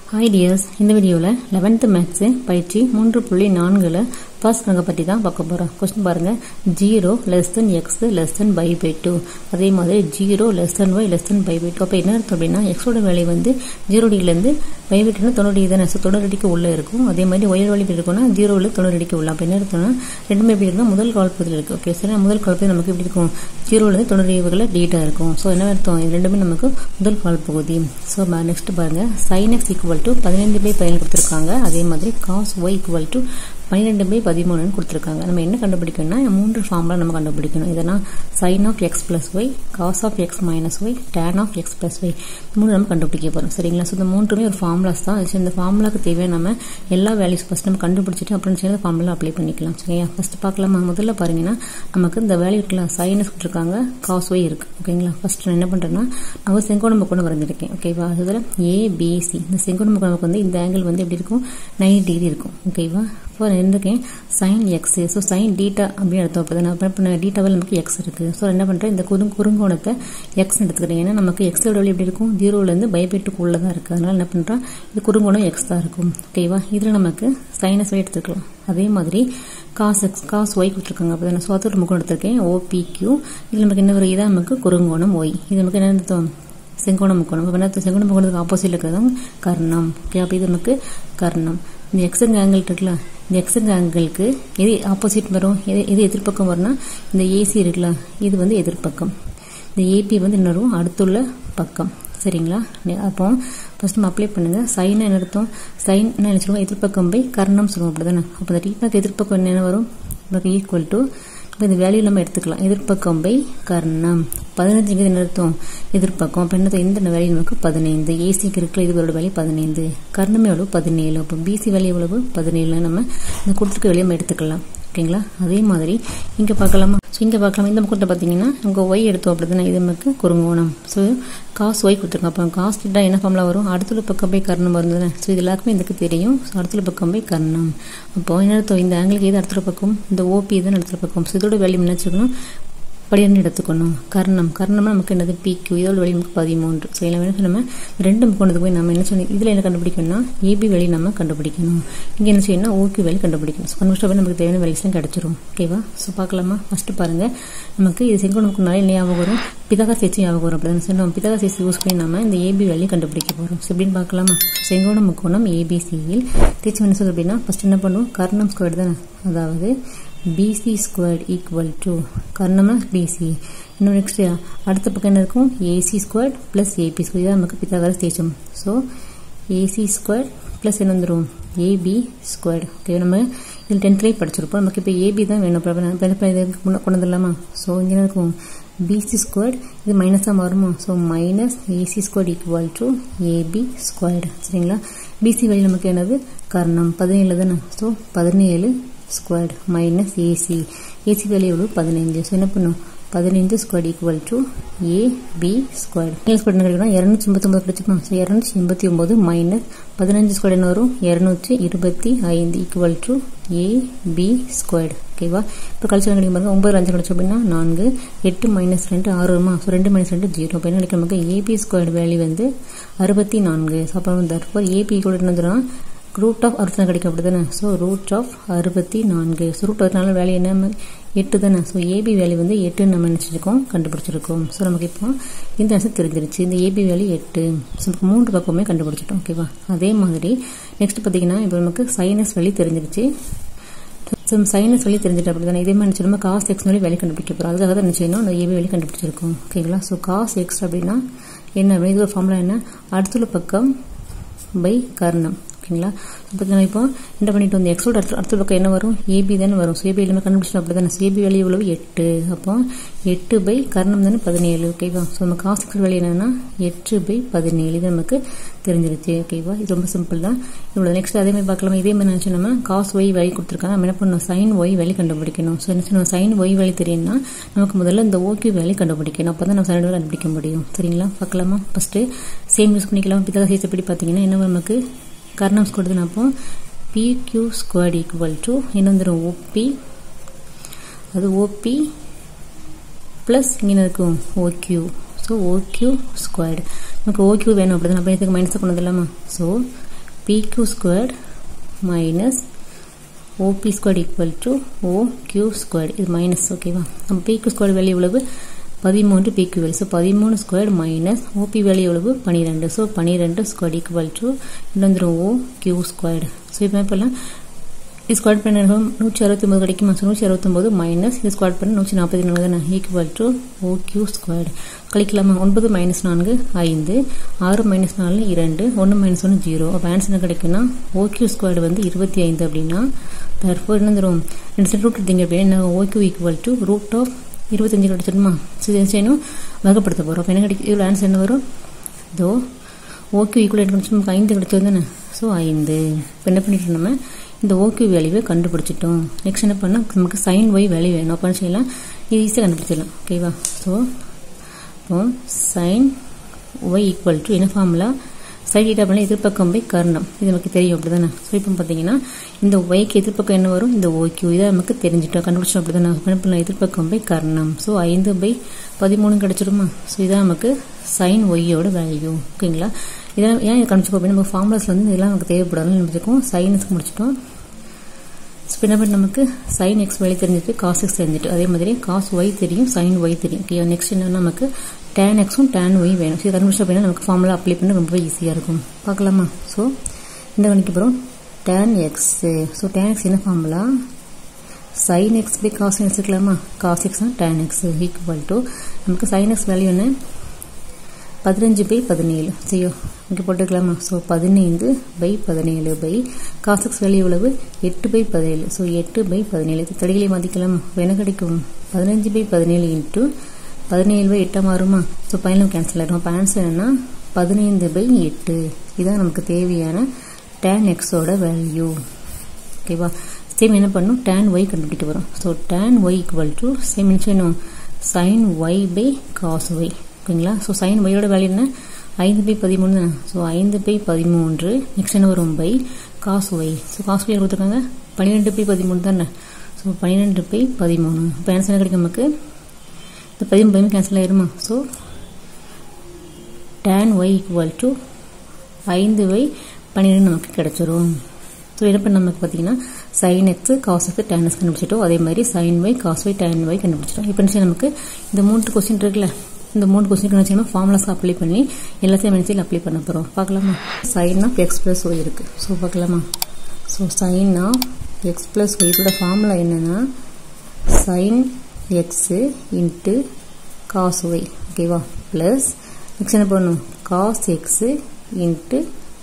hi tears இந்த வீடியோவில் eleventh maths பயிற்சி மூன்று புள்ளி நான்கில் ஃபர்ஸ்ட் கணக்கை பற்றி தான் பார்க்க போகிறோம் கொஸ்டின் பாருங்கள் zero less than x less than pi by two அதே மாதிரி zero less than y less than pi by two அப்போ என்ன அர்த்தம் அப்படின்னா எக்ஸோட வேலை வந்து ஜீரோ டிகிலேருந்து பை பை டூனா தொண்ணூறு டிகிரி தானே ஸோ தொண்ணூறு டிக்கு உள்ளே இருக்கும் அதே மாதிரி ஒயர் வழி எப்படி இருக்கும்னா ஜீரோவில் தொண்ணூறு டிக்கு உள்ள அப்போ என்ன அர்த்தம்னா ரெண்டுமே எப்படி இருக்குன்னா முதல் கால்பகுதியில் இருக்குது ஓகே சரி முதல் கால்பகுதி நமக்கு எப்படி இருக்கும் ஜீரோலேருந்து தொண்ணூறு டிகிரிகளில் டீட்டாக இருக்கும் ஸோ என்ன அர்த்தம் இது ரெண்டுமே நமக்கு முதல் கால்பகுதி ஸோ நெக்ஸ்ட் பாருங்கள் சைன் எக்ஸ் ஈக்குவல் டு பதினைந்து பை பதினேழு கொடுத்துருக்காங்க அதே மாதிரி காஸ் ஒய் ஈக்குவல் டு பன்னிரெண்டு பை பதிமூணுன்னு கொடுத்துருக்காங்க நம்ம என்ன கண்டுபிடிக்கணும்னா மூன்று ஃபார்முலா நம்ம கண்டுபிடிக்கணும் இதெல்லாம் sine of x plus y cos of x minus y tan of x plus y மூணு நம்ம கண்டுபிடிக்க போகிறோம் சரிங்களா ஸோ இந்த மூன்றுமே ஒரு ஃபார்முலாஸ் தான் ஸோ இந்த ஃபார்முலாக்கு தேவையான நம்ம எல்லா வேல்யூஸ் ஃபஸ்ட் நம்ம கண்டுபிடிச்சிட்டு அப்புறம் சேர்ந்து ஃபார்முலா அப்ளை பண்ணிக்கலாம் சரியா ஃபஸ்ட் பார்க்கலாமா முதல்ல பாருங்கன்னா நமக்கு இந்த வேல்யூ இருக்கலாம் சைனஸ் கொடுத்துருக்காங்க காஸ் ஒய் இருக்குது ஓகேங்களா ஃபர்ஸ்ட் நான் என்ன பண்ணுறேன்னா நான் செங்கோணம் முக்கோணம் வரைஞ்சிருக்கேன் ஓகேவா அதில் ஏபிசி இந்த செங்கோணம் முக்கோணம் வந்து இந்த ஆங்கிள் வந்து எப்படி இருக்கும் நைன்டி டிகிரி இருக்கும் ஓகேவா இப்போ நான் இருந்திருக்கேன் sine x so sine theta அப்படின்னு எடுத்தோம் அப்போ நான் இப்போ நான் டீட்டாவில் நமக்கு எக்ஸ் இருக்குது ஸோ என்ன பண்ணுறேன் இந்த குறுங் குறுங்கோணத்தை எக்ஸ் எடுத்துக்கிறேன் ஏன்னா நமக்கு எக்ஸோட வழி எப்படி இருக்கும் ஜீரோலேருந்து பைபெட்டுக்குள்ளே தான் இருக்குது அதனால் என்ன பண்ணுறேன் இது குறுங்கோணம் எக்ஸ் தான் இருக்கும் ஓகேவா இதில் நமக்கு சைனஸ் ஒய் எடுத்துக்கலாம் அதே மாதிரி காஸ் எக்ஸ் காஸ் ஒய் கொடுத்துருக்காங்க அப்போ நான் சோத்தோட முகம் எடுத்திருக்கேன் ஓபிக்யூ இதில் நமக்கு என்ன வரும் இதான் நமக்கு குறுங்கோணம் ஒய் இது நமக்கு என்ன அர்த்தம் செங்கோணம் முக்கோணம் இப்போ என்ன செங்கோணம் முக்கோணத்துக்கு ஆப்போசிட் இருக்கிறது கர்ணம் ஓகே அப்போ இது நமக்கு கர்ணம் இந்த எக்ஸுங்க ஆங்கிள் இருக்குல்ல இந்த எக்ஸுங்க ஆங்கிளுக்கு எது ஆப்போசிட் வரும் எது எது எதிர்ப்பக்கம் வரும்னா இந்த ஏசி இருக்குல்ல இது வந்து எதிர்ப்பக்கம் இந்த ஏபி வந்து என்ன வரும் அடுத்துள்ள பக்கம் சரிங்களா அப்போ ஃபர்ஸ்ட் நம்ம அப்ளை பண்ணுங்க சைன் என்ன அர்த்தம் சைன் என்ன சொல்லுவோம் எதிர்ப்பக்கம் பை கர்ணம் சொல்லுவோம் அப்படிதானே அப்போ இந்த டீப்பாக்கு எதிர்ப்பக்கம் என்ன வரும் நமக்கு ஈக்குவல் டு இப்போ இந்த வேல்யூ நம்ம எடுத்துக்கலாம் எதிர்ப்பக்கம் பை கர்ணம் பதினஞ்சுங்கிறது என்ன அர்த்தம் எதிர்ப்பக்கம் அப்போ என்ன இந்த வேல்யூ நமக்கு பதினைந்து ஏசிக்கு இருக்கிற இதுவரோட வேல்யூ பதினைந்து கர்ணம் எவ்வளவு பதினேழு அப்போ பிசி வேல்யூ எவ்வளவு பதினேழு நம்ம இந்த கொடுத்துருக்க வேலையை நம்ம எடுத்துக்கலாம் ஓகேங்களா அதே மாதிரி இங்கே பார்க்கலாமா ஸோ இங்கே பார்க்கலாம் இந்த பக்கத்தில் பார்த்தீங்கன்னா அங்கே ஒய் எடுத்தோம் அப்படி தானே இது நமக்கு குறுங்கோணம் ஸோ காசு ஒய் கொடுத்துருக்கோம் அப்போ காசு கிட்ட என்ன ஃபார்முலா வரும் அடுத்துல பக்கம் போய் கர்ணம் வரும் தானே ஸோ இது எல்லாருக்குமே இதுக்கு தெரியும் ஸோ அடுத்துல பக்கம் போய் கர்ணம் அப்போ என்ன அர்த்தம் இந்த ஆங்கிளுக்கு எது அடுத்த பக்கம் இந்த ஓபி தான் அடுத்த பக்கம் ஸோ இதோட வேல்யூ என்ன வச்சுக்கணும் படின்னு எடுத்துக்கணும் கர்ணம் கர்ணம்னா நமக்கு என்னது பிக்யூ இதோட வெளி நமக்கு பதிமூன்று ஸோ இதில் வேணும் நம்ம ரெண்டு முக்கோணத்துக்கு போய் நம்ம என்ன சொன்னோம் இதில் என்ன கண்டுபிடிக்கணும்னா ஏபி வெளி நம்ம கண்டுபிடிக்கணும் இங்கே என்ன செய்யணும் ஓகே வெளி கண்டுபிடிக்கணும் ஸோ கன்வெர்ஸ்டாக நமக்கு தேவையான வேலைஸ்லாம் கிடச்சிரும் ஓகேவா ஸோ பார்க்கலாமா ஃபஸ்ட்டு பாருங்கள் நமக்கு இது செங்கோணமுக்குனால என்ன ஞாபகம் வரும் பிதகா சேச்சு ஞாபகம் வரும் அப்படி சொன்னோம் பிதகா சேச்சு யூஸ் பண்ணி நம்ம இந்த ஏபி வேலையை கண்டுபிடிக்க போகிறோம் ஸோ எப்படின்னு பார்க்கலாமா செங்கோணம் முக்கோணம் ஏபிசியில் தேய்ச்சி என்ன சொல்லுது அப்படின்னா ஃபஸ்ட் என்ன பண்ணுவோம் கர்ணம் ஸ்கொயர் தானே அதாவது பிசி ஸ்கொயர்ட் ஈக்குவல் டு கர்ணம்னா பிசி இன்னும் நெக்ஸ்ட் அடுத்த பக்கம் என்ன இருக்கும் AC squared plus AB square இதான் நமக்கு பித்தாகரஸ் தேய்ச்சோம் ஸோ ஏசி ஸ்கொயர் ப்ளஸ் என்ன வந்துடும் ஏபி ஸ்கொயர்டு ஓகே நம்ம இதில் டென்த்லேயே படிச்சிருப்போம் நமக்கு இப்போ ஏபி தான் வேணும் இப்போ இது கொண்டு வந்துடலாமா ஸோ இங்கே இருக்கும் பிசி ஸ்கொயர்ட் இது மைனஸாக மாறுமா so minus AC squared equal to AB squared சரிங்களா பிசி வழி நமக்கு என்னது கர்ணம் பதினேழு தானே ஸோ பதினேழு squared minus AC AC value எவ்வளோ பதினைஞ்சு ஸோ என்ன பண்ணும் பதினைந்து square equal to A B square ஏழு ஸ்கொயர் கிடைக்கணும் இரநூத்தி எண்பத்தி ஒன்பது கிடைச்சிக்கணும் ஸோ இரநூத்தி எண்பத்தி ஒன்பது மைனஸ் பதினஞ்சு ஸ்கொயர் என்ன வரும் இரநூற்றி இருபத்தி ஐந்து equal to A B squared ஓகேவா இப்போ கழிச்சு கிடைக்கும் பாருங்க ஒன்பது அஞ்சு கிடைச்சோம் அப்படின்னா நான்கு எட்டு மைனஸ் ரெண்டு ஆறு வருமா ஸோ ரெண்டு மைனஸ் ரெண்டு ஜீரோ இப்போ என்ன கிடைக்கும் நமக்கு ஏபி ஸ்கொயர்டு வேல்யூ வந்து அறுபத்தி நான்கு ஸோ அப்போ தற்போது ஏபி கூட என்ன ரூட் ஆஃப் அறுபத்தி நாலு கிடைக்கும் அப்படி தானே ஸோ ரூட் ஆஃப் அறுபத்தி நான்கு ஸோ ரூட் அறுபத்தி நாலு வேல்யூ என்ன எட்டு தானே ஸோ ஏபி வேல்யூ வந்து எட்டுன்னு நம்ம நினச்சிருக்கோம் கண்டுபிடிச்சிருக்கோம் ஸோ நமக்கு இப்போ இந்த ஆன்சர் தெரிஞ்சிருச்சு இந்த ஏபி வேல்யூ எட்டு ஸோ நமக்கு மூன்று பக்கமே கண்டுபிடிச்சிட்டோம் ஓகேவா அதே மாதிரி நெக்ஸ்ட் பார்த்தீங்கன்னா இப்போ நமக்கு சைனஸ் வேல்யூ தெரிஞ்சிருச்சு ஸோ சைனஸ் வழி தெரிஞ்சுட்டு அப்படி தானே இதே மாதிரி நம்ம காஸ் எக்ஸ் வழி வேலை கண்டுபிடிக்க போகிறோம் அதுக்காக தான் என்ன செய்யணும் அந்த ஏபி வழி கண்டுபிடிச்சிருக்கோம் ஓகேங்களா ஸோ காஸ் எக்ஸ் அப்படின்னா என்ன அப்படின்னு இது ஒரு ஃபார்முலா என்ன அடுத்துள்ள பக்கம் பை கர்ணம் ஓகேங்களா இப்போ நம்ம இப்போ என்ன பண்ணிட்டு வந்து எக்ஸோட அடுத்த அடுத்த பக்கம் என்ன வரும் ஏபி தானே வரும் ஸோ ஏபி எல்லாமே கண்டுபிடிச்சோம் அப்படி தானே ஏபி வேல்யூ எவ்வளவு எட்டு அப்போ எட்டு பை கர்ணம் தானே பதினேழு ஓகேவா ஸோ நம்ம காசுக்கு வேல்யூ என்னன்னா எட்டு பை பதினேழு இது நமக்கு தெரிஞ்சிருச்சு ஓகேவா இது ரொம்ப சிம்பிள் தான் இவ்வளோ நெக்ஸ்ட் அதே மாதிரி பார்க்கலாம் இதே மாதிரி நினச்சி நம்ம காஸ் ஒய் வழி கொடுத்துருக்காங்க நம்ம என்ன பண்ணணும் சைன் ஒய் வேலை கண்டுபிடிக்கணும் ஸோ என்ன செய்யணும் சைன் ஒய் வேலை தெரியும்னா நமக்கு முதல்ல இந்த ஓகே வேலை கண்டுபிடிக்கணும் அப்போ தான் நம்ம சைன் கண்டுபிடிக்க முடியும் சரிங்களா பார்க்கலாமா ஃபஸ்ட்டு சேம் யூஸ் பண்ணிக்கலாம் பித்தகை சேர்த்து எப்படி பார்த்தீங்கன்னா என்ன நமக்கு கர்ணம் ஸ்கொயர் அப்போ P Q square equal to என்ன வந்துடும் ஓபி அது ஓபி ப்ளஸ் இங்கே இருக்கும் ஓக்யூ ஸோ ஓக்யூ ஸ்கொயர்டு நமக்கு ஓக்யூ வேணும் அப்படி தான் அப்போ இதுக்கு மைனஸை கொண்டு இல்லாமா so PQ square minus OP square equal to O Q square இது மைனஸ் ஓகேவா நம்ம பிக்யூ ஸ்கொயர் வேல்யூ எவ்வளவு பதிமூன்று பிக்யூ வேல்யூ ஸோ பதிமூணு ஸ்கொயர் மைனஸ் ஓபி வேல்யூ எவ்வளவு பன்னிரெண்டு ஸோ பன்னிரெண்டு ஸ்கொயர் ஈக்குவல் டு இது வந்துடும் ஓ கியூ ஸ்கொயர் ஸோ இப்போ இப்போல்லாம் இது ஸ்கொயர் பண்ண நூற்றி அறுபத்தொம்பது கிடைக்குமா ஸோ நூற்றி அறுபத்தொம்பது மைனஸ் இது ஸ்கொயர் பண்ண நூற்றி நாற்பத்தி நாலு தானே equal to O Q square கழிக்கலாமா ஒன்பது மைனஸ் நான்கு ஐந்து ஆறு மைனஸ் நாலு இரண்டு ஒன்று மைனஸ் ஒன்று ஜீரோ அப்போ ஆன்சர் என்ன கிடைக்குன்னா ஓ கியூ ஸ்கொயர் வந்து இருபத்தி ஐந்து அப்படின்னா தற்போது என்ன தரும் ரெண்டு செட் ரூட் எடுத்தீங்க அப்படின்னா O Q equal to root of இருபத்தஞ்சு கிடைச்சிடுமா ஸோ இது செய்யணும் வகைப்படுத்த போகிறோம் அப்போ என்ன கிடைக்கும் இவ்வளோ ஆன்சர் என்ன வரும் இதோ ஓகே ஈக்குவல் என்ன கிடைச்சி நமக்கு ஐந்து கிடைச்சது தானே ஸோ ஐந்து இப்போ என்ன பண்ணிட்டு நம்ம இந்த ஓகே வேல்யூவை கண்டுபிடிச்சிட்டோம் நெக்ஸ்ட் என்ன பண்ணால் நமக்கு சைன் ஒய் வேல்யூ வேணும் அப்போ செய்யலாம் இது ஈஸியாக கண்டுபிடிச்சிடலாம் ஓகேவா ஸோ இப்போ சைன் ஒய் ஈக்குவல் டு என்ன ஃபார்முலா சைட் ஈட்டா பண்ணல எதிர்ப்பக்கம் பை கர்ணம் இது நமக்கு தெரியும் அப்படி தானே ஸோ இப்போ பார்த்தீங்கன்னா இந்த ஒய்க்கு எதிர்ப்பக்கம் என்ன வரும் இந்த ஓக்யூ இதை நமக்கு தெரிஞ்சிட்டோம் கண்டுபிடிச்சோம் அப்படி தானே என்ன பண்ணலாம் எதிர்ப்பக்கம் பை கர்ணம் ஸோ ஐந்து பை பதிமூணு கிடச்சிருமா ஸோ இதான் நமக்கு சைன் ஒய்யோட வேல்யூ ஓகேங்களா இதெல்லாம் ஏன் இதை கண்டுபிடிச்சோம் அப்படின்னா நம்ம ஃபார்முலாஸில் வந்து இதெல்லாம் நமக்கு தேவைப்படாதுன்னு நினைச்சிருக்கோம் சைனுக்கு முடிச்சிட்டோம் ஸோ என்ன பண்ணி நமக்கு சைன் எக்ஸ் வேல்யூ தெரிஞ்சிட்டு காஸ் எக்ஸ் தெரிஞ்சிட்டு அதே மாதிரி காஸ் ஒய் தெரியும் சைன் ஒய் தெரியும் ஓகே நெக்ஸ்ட் என்ன நமக்கு டேன் எக்ஸும் டேன் ஒய் வேணும் ஸோ கண்டுபிடிச்சோம் அப்படின்னா நமக்கு ஃபார்முலா அப்ளை பண்ண ரொம்ப ஈஸியாக இருக்கும் பார்க்கலாமா ஸோ இந்த கணிக்கு அப்புறம் tan x so tan x என்ன formula sine x by cos x இருக்கலாமா காஸ் எக்ஸ் தான் டேன் எக்ஸ் ஈக்குவல் டு நமக்கு சைன் எக்ஸ் வேல்யூ என்ன பதினஞ்சு பை பதினேழு செய்யோ இங்கே போட்டுக்கலாமா ஸோ பதினைந்து பை பதினேழு பை காசக்ஸ் வேல்யூ எவ்வளவு எட்டு பை பதினேழு ஸோ எட்டு பை பதினேழு இது தடிகளை மதிக்கலாமா என்ன கிடைக்கும் பதினஞ்சு பை பதினேழு இன்ட்டு பதினேழு பை எட்டாக மாறுமா ஸோ பதினேழு கேன்சல் ஆகிடும் அப்போ ஆன்சர் என்னன்னா பதினைந்து பை எட்டு இதுதான் நமக்கு தேவையான டேன் எக்ஸோட வேல்யூ ஓகேவா சேம் என்ன பண்ணும் டேன் ஒய் கண்டுபிடிக்க வரும் so tan y equal to same என்ன sine y by cos y ஓகேங்களா ஸோ சைன் ஒய்யோட வேல்யூ என்ன ஐந்து பை பதிமூணு தானே ஸோ ஐந்து பை பதிமூன்று நெக்ஸ்ட் என்ன வரும் பை காசு ஒய் ஸோ காசு ஒய் கொடுத்துருக்காங்க பன்னிரெண்டு பை பதிமூணு தானே ஸோ பன்னிரெண்டு பை பதிமூணு இப்போ ஆன்சர் என்ன கிடைக்கும் நமக்கு இந்த பதிமூணு பதிமூணு கேன்சல் ஆயிருமா so tan y equal to ஐந்து வை பன்னிரெண்டு நமக்கு கிடைச்சிரும் ஸோ என்ன பண்ண நமக்கு பார்த்தீங்கன்னா sine x cos x tan x கண்டுபிடிச்சிட்டோம் அதே மாதிரி sine y cos y tan y கண்டுபிடிச்சிட்டோம் இப்போ என்ன நமக்கு இந்த மூன்று கொஸ்டின் இருக்குல்ல இந்த மூணு கொஸ்டின் என்ன செய்யணும் ஃபார்முலாஸ் அப்ளை பண்ணி எல்லாத்தையும் மென்சில் அப்ளை பண்ண போகிறோம் பார்க்கலாமா sine of x plus y இருக்குது ஸோ பார்க்கலாமா so sine of x plus y இதோட ஃபார்முலா என்னென்னா sine x into cos y ஓகேவா ப்ளஸ் நெக்ஸ்ட் என்ன பண்ணணும் cos x into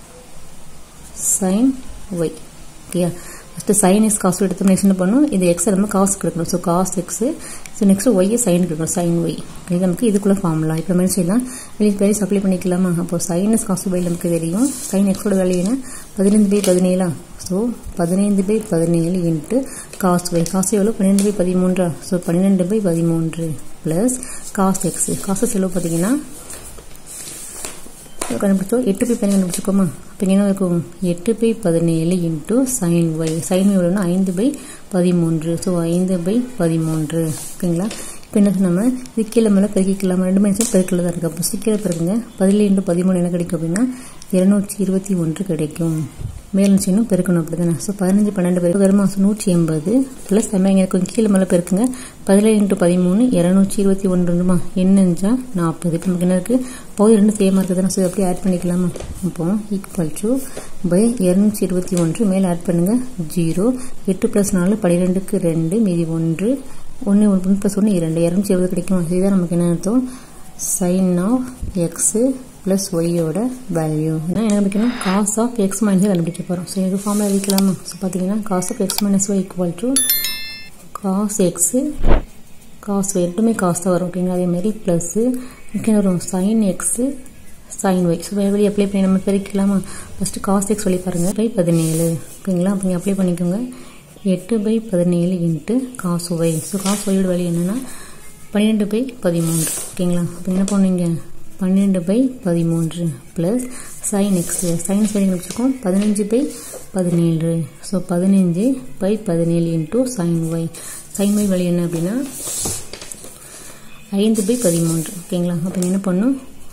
sine y ஓகேயா ஃபஸ்ட்டு சைன் எக்ஸ் காசு எடுத்தோம் நெக்ஸ்ட் என்ன பண்ணும் இது எக்ஸ் நம்ம காசு எடுக்கணும் so cos x so next ஒய்யை சைன் எடுக்கணும் சைன் ஒய் இது நமக்கு இதுக்குள்ள ஃபார்முலா இப்போ மாதிரி செய்யலாம் வெளியே பேரி சப்ளை பண்ணிக்கலாமா அப்போ சைன் எஸ் காசு பை நமக்கு தெரியும் சைன் எக்ஸோட வேல்யூ என்ன பதினைந்து பை பதினேழா ஸோ பதினைந்து பை பதினேழு இன்ட்டு காசு ஒய் காசு எவ்வளோ பன்னிரெண்டு பை பதிமூன்றா ஸோ பன்னிரெண்டு பை பதிமூன்று ப்ளஸ் காஸ் எக்ஸ் காசு செலவு பார்த்தீங்கன்னா கண்டுபிடிச்சோம் எட்டு பை பதினேழு கண்டுபிடிச்சிக்கோமா அப்போ என்ன இருக்கும் எட்டு பை பதினேழு into sine y sine y எவ்வளோனா ஐந்து பை பதிமூன்று ஸோ ஐந்து பை பதிமூன்று ஓகேங்களா இப்போ என்ன சொன்னாமல் இது கீழே மேலே பெருக்கிக்கலாம் ரெண்டு மணி பெருக்கில் தான் இருக்குது அப்போ சீக்கிரம் பெருக்குங்க பதினேழு இன்ட்டு பதிமூணு என்ன கிடைக்கும் அப்படின்னா இருநூற்றி இருபத்தி ஒன்று கிடைக்கும் மேலும் செய்யணும் பெருக்கணும் அப்படி தானே ஸோ பதினஞ்சு பன்னெண்டு பேருக்கு வருமா ஸோ நூற்றி எண்பது ப்ளஸ் நம்ம இங்கே கொஞ்சம் கீழே மேலே பெருக்குங்க பதினேழு இன்ட்டு பதிமூணு இரநூற்றி இருபத்தி ஒன்றுமா என்னஞ்சா நாற்பது இப்போ நமக்கு என்ன இருக்குது பகுதி ரெண்டு சேமாக இருக்குது தானே ஸோ அப்படியே ஆட் பண்ணிக்கலாமா இப்போ ஈக்குவல் டு பை இரநூற்றி இருபத்தி ஒன்று மேலே ஆட் பண்ணுங்கள் ஜீரோ எட்டு ப்ளஸ் நாலு பன்னிரெண்டுக்கு ரெண்டு மீதி ஒன்று ஒன்று ஒன்று ப்ளஸ் ஒன்று இரண்டு இரநூற்றி இருபது கிடைக்கும் இதுதான் நமக்கு என்ன அர்த்தம் சைன் ஆஃப் எக்ஸு ப்ளஸ் ஒய்யோட வேல்யூ ஏன்னா என்ன கண்டுபிடிக்கணும் காஸ் ஆஃப் எக்ஸ் மைனஸ் கண்டுபிடிக்க போகிறோம் ஸோ இது ஃபார்மில் எழுதிக்கலாமா ஸோ பார்த்தீங்கன்னா cos of x minus y equal to cos x cos y ரெண்டுமே காசு தான் வரும் ஓகேங்களா அதே மாதிரி ப்ளஸ்ஸு முக்கியம் வரும் sine x sine y so வெளியே அப்ளை பண்ணி நம்ம பெருக்கலாமா ஃபஸ்ட்டு காஸ் எக்ஸ் வழி பாருங்கள் பை பதினேழு ஓகேங்களா அப்போ நீங்கள் அப்ளை பண்ணிக்கோங்க எட்டு பை பதினேழு இன்ட்டு காசு ஒய் ஸோ காசு ஒய்யோட வேல்யூ என்னென்னா பன்னிரெண்டு பை பதிமூன்று ஓகேங்களா அப்போ என்ன பண்ணுவீங்க பன்னெண்டு பை பதிமூன்று plus sine x sine sine வச்சுருக்கோம் பதினஞ்சு பை பதினேழு ஸோ பதினஞ்சு பை பதினேழு into sine y sine y வழி என்ன அப்படின்னா ஐந்து பை பதிமூன்று ஓகேங்களா அப்போ என்ன பண்ணும்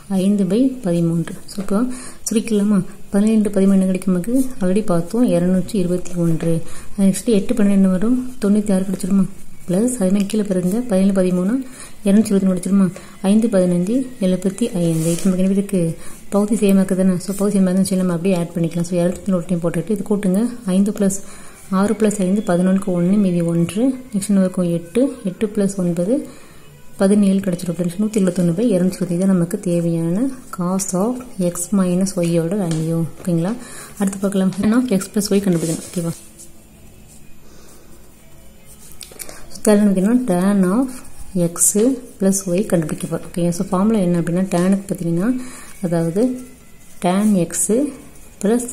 ஐந்து பை பதிமூன்று ஸோ இப்போ சுருக்கலாமா பன்னிரெண்டு பதிமூணு கிடைக்கும் நமக்கு ஆல்ரெடி பார்த்தோம் இரநூற்றி இருபத்தி ஒன்று நெக்ஸ்ட் எட்டு பன்னிரெண்டு வரும் தொண்ணூற்றி ஆறு கிடைச்சிருமா ப்ளஸ் அதுமாதிரி கீழே பிறகுங்க பதினேழு பதிமூணு இரநூத்தி இருபத்தி மூணு கிடைச்சிருமா ஐந்து பதினஞ்சு எழுபத்தி ஐந்து இப்போ நமக்கு என்ன இதுக்கு பகுதி சேமாக்கு தானே ஸோ பகுதி சேமாக சொல்லி நம்ம அப்படியே ஆட் பண்ணிக்கலாம் ஸோ இரநூத்தி ஒரு டைம் போட்டுட்டு இது கூட்டுங்க ஐந்து ப்ளஸ் ஆறு ப்ளஸ் ஐந்து பதினொன்றுக்கு ஒன்று மீதி ஒன்று நெக்ஸ்ட் இருக்கும் எட்டு எட்டு ப்ளஸ் ஒன்பது பதினேழு கிடச்சிரும் ஃப்ரெண்ட்ஸ் நூற்றி எழுபத்தொன்று பை இரநூத்தி இருபத்தி தான் நமக்கு தேவையான காஸ் ஆஃப் எக்ஸ் மைனஸ் ஒய்யோட வேல்யூ ஓகேங்களா அடுத்து பார்க்கலாம் ஆஃப் எக்ஸ் ப்ளஸ் ஒய் கண்டுபிடிக்கணும் ஓகேவா தேர்ட் பார்த்தீங்கன்னா tan of x plus y கண்டுபிடிக்க போகிறோம் ஓகே ஸோ ஃபார்முலா என்ன அப்படின்னா டேனுக்கு பார்த்தீங்கன்னா அதாவது tan x plus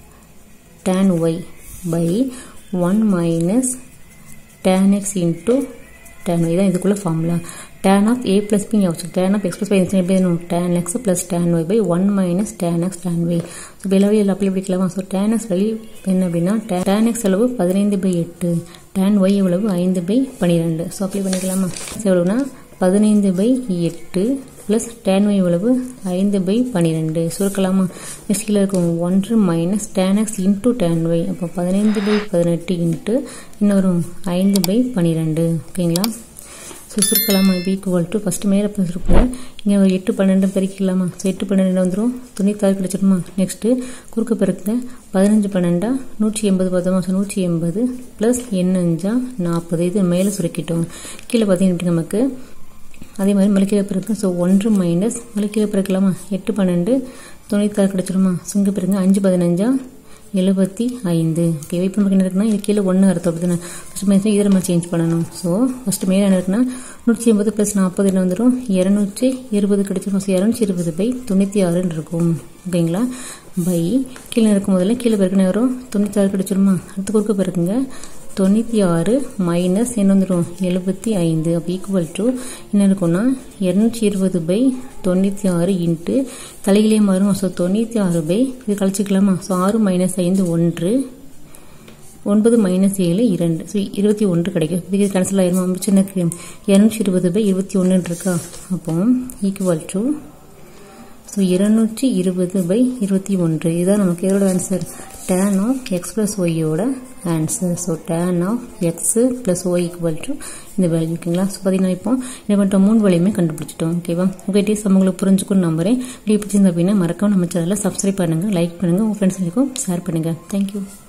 tan y by one minus tan x into tan y தான் இதுக்குள்ள formula tan of A plus B ஞாபகம் tan of x plus y எப்படி வேணும் tan x plus tan y by one minus tan x tan y so வெளி வழி அப்படி பிடிக்கலாமா so tan X வழி என்ன அப்படின்னா டேன் எக்ஸ் அளவு பதினைந்து பை எட்டு டேன் ஒய் எவ்வளவு ஐந்து பை பன்னிரெண்டு ஸோ அப்ளை பண்ணிக்கலாமா எவ்வளவுனா பதினைந்து பை எட்டு ப்ளஸ் டேன் ஒய் எவ்வளவு ஐந்து பை பன்னிரெண்டு சுருக்கலாமா நெக்ஸ்ட் கீழே இருக்கும் ஒன்று minus tan x into tan y அப்போ பதினைந்து பை பதினெட்டு இன்ட்டு இன்னொரு ஐந்து பை பன்னிரெண்டு ஓகேங்களா ஸோ சுருக்கலாமா இப்போ ஈக்குவல் டு ஃபஸ்ட்டு மேலே சுருக்குங்க இங்கே ஒரு எட்டு பன்னெண்டு பெருக்கிக்கலாமா ஸோ எட்டு பன்னெண்டு வந்துடும் தொண்ணூத்தாறு கிடச்சிடுமா நெக்ஸ்ட்டு குறுக்க பெருக்குங்க பதினஞ்சு பன்னெண்டா நூற்றி எண்பது பார்த்தோமா ஸோ நூற்றி எண்பது ப்ளஸ் எண்ணஞ்சா நாற்பது இது மேலே சுருக்கிட்டோம் கீழே பார்த்தீங்கன்னா நமக்கு அதே மாதிரி மலைக்கீழே பிறகு ஸோ ஒன்று மைனஸ் மலைக்கீழே பிறக்கலாமா எட்டு பன்னெண்டு தொண்ணூத்தாறு கிடச்சிருமா சுங்க பிறகு அஞ்சு பதினஞ்சா எழுபத்தி ஐந்து ஓகே இப்போ நமக்கு என்ன இருக்குன்னா இது கீழே ஒன்று அர்த்தம் அப்படிதானே ஃபஸ்ட்டு மைனஸ் இதில் நம்ம சேஞ்ச் பண்ணணும் ஸோ ஃபஸ்ட்டு மேலே என்ன இருக்குன்னா நூற்றி எண்பது ப்ளஸ் நாற்பது என்ன வந்துடும் இரநூற்றி இருபது கிடைச்சிரும் ஸோ இரநூற்றி இருபது பை தொண்ணூற்றி ஆறுன்னு இருக்கும் ஓகேங்களா பை கீழே இருக்கும் முதல்ல கீழே பிறகு வரும் தொண்ணூற்றி ஆறு கிடைச்சிருமா அடுத்து குறுக்க பிறகுங்க தொண்ணூற்றி ஆறு மைனஸ் என்ன வந்துடும் எழுபத்தி ஐந்து அப்போ ஈக்குவல் டு என்ன இருக்கும்னா இரநூற்றி இருபது பை தொண்ணூற்றி ஆறு இன்ட்டு தலையிலே மாறும் ஸோ தொண்ணூற்றி ஆறு பை இது கழிச்சிக்கலாமா ஸோ ஆறு மைனஸ் ஐந்து ஒன்று ஒன்பது மைனஸ் ஏழு இரண்டு ஸோ இருபத்தி ஒன்று கிடைக்கும் இதுக்கு கேன்சல் ஆயிருமா சின்ன இரநூற்றி இருபது பை இருபத்தி ஒன்றுன்னு இருக்கா அப்போ ஈக்குவல் டு ஸோ இருநூற்றி இருபது பை இருபத்தி ஒன்று இதுதான் நமக்கு இதோட answer tan of x plus ஒய்யோட answer so tan of x plus y equal to இந்த வேல்யூ ஓகேங்களா ஸோ பார்த்தீங்கன்னா இப்போ என்ன பண்ணிட்டோம் மூணு வேலையுமே கண்டுபிடிச்சிட்டோம் ஓகேவா ஓகே டீஸ் உங்களுக்கு புரிஞ்சுக்கணும் நம்புறேன் இப்படி பிடிச்சிருந்தா அப்படின்னா மறக்காம நம்ம சேனலில் சப்ஸ்கிரைப் பண்ணுங்கள் லைக் பண்ணுங்கள் உங்கள் ஃப்ரெண்ட்ஸுங்களுக்கும் ஷேர் பண்ணுங்கள் தேங்க்யூ